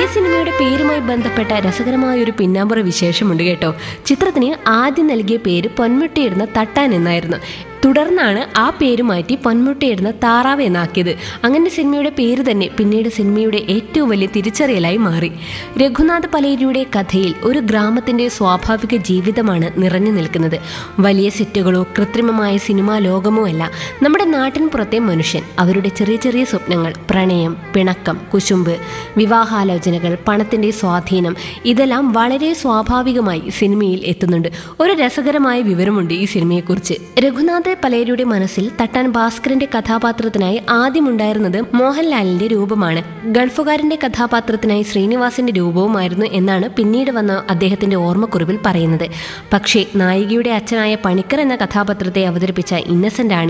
സിനിമയുടെ പേരുമായി ബന്ധപ്പെട്ട രസകരമായ ഒരു പിന്നാമ്പുറ വിശേഷമുണ്ട് കേട്ടോ ചിത്രത്തിന് ആദ്യം നൽകിയ പേര് പൊന്മുട്ടയിടുന്ന തട്ടാൻ എന്നായിരുന്നു തുടർന്നാണ് ആ പേര് മാറ്റി പൊന്മുട്ടയിടുന്ന താറാവ് എന്നാക്കിയത് അങ്ങനെ സിനിമയുടെ പേര് തന്നെ പിന്നീട് സിനിമയുടെ ഏറ്റവും വലിയ തിരിച്ചറിയലായി മാറി രഘുനാഥ് പലേരിയുടെ കഥയിൽ ഒരു ഗ്രാമത്തിന്റെ സ്വാഭാവിക ജീവിതമാണ് നിറഞ്ഞു നിൽക്കുന്നത് വലിയ സെറ്റുകളോ കൃത്രിമമായ സിനിമാ ലോകമോ അല്ല നമ്മുടെ നാട്ടിൻ പുറത്തെ മനുഷ്യൻ അവരുടെ ചെറിയ ചെറിയ സ്വപ്നങ്ങൾ പ്രണയം പിണക്കം കുശുമ്പ് വിവാഹാലോചനകൾ പണത്തിന്റെ സ്വാധീനം ഇതെല്ലാം വളരെ സ്വാഭാവികമായി സിനിമയിൽ എത്തുന്നുണ്ട് ഒരു രസകരമായ വിവരമുണ്ട് ഈ സിനിമയെക്കുറിച്ച് രഘുനാഥ് പലേരിയുടെ മനസ്സിൽ തട്ടാൻ ഭാസ്കരന്റെ കഥാപാത്രത്തിനായി ആദ്യമുണ്ടായിരുന്നത് മോഹൻലാലിന്റെ രൂപമാണ് ഗൾഫുകാരന്റെ കഥാപാത്രത്തിനായി ശ്രീനിവാസിന്റെ രൂപവുമായിരുന്നു എന്നാണ് പിന്നീട് വന്ന അദ്ദേഹത്തിന്റെ ഓർമ്മക്കുറിപ്പിൽ പറയുന്നത് പക്ഷേ നായികയുടെ അച്ഛനായ പണിക്കർ എന്ന കഥാപാത്രത്തെ അവതരിപ്പിച്ച ഇന്നസെന്റ് ആണ്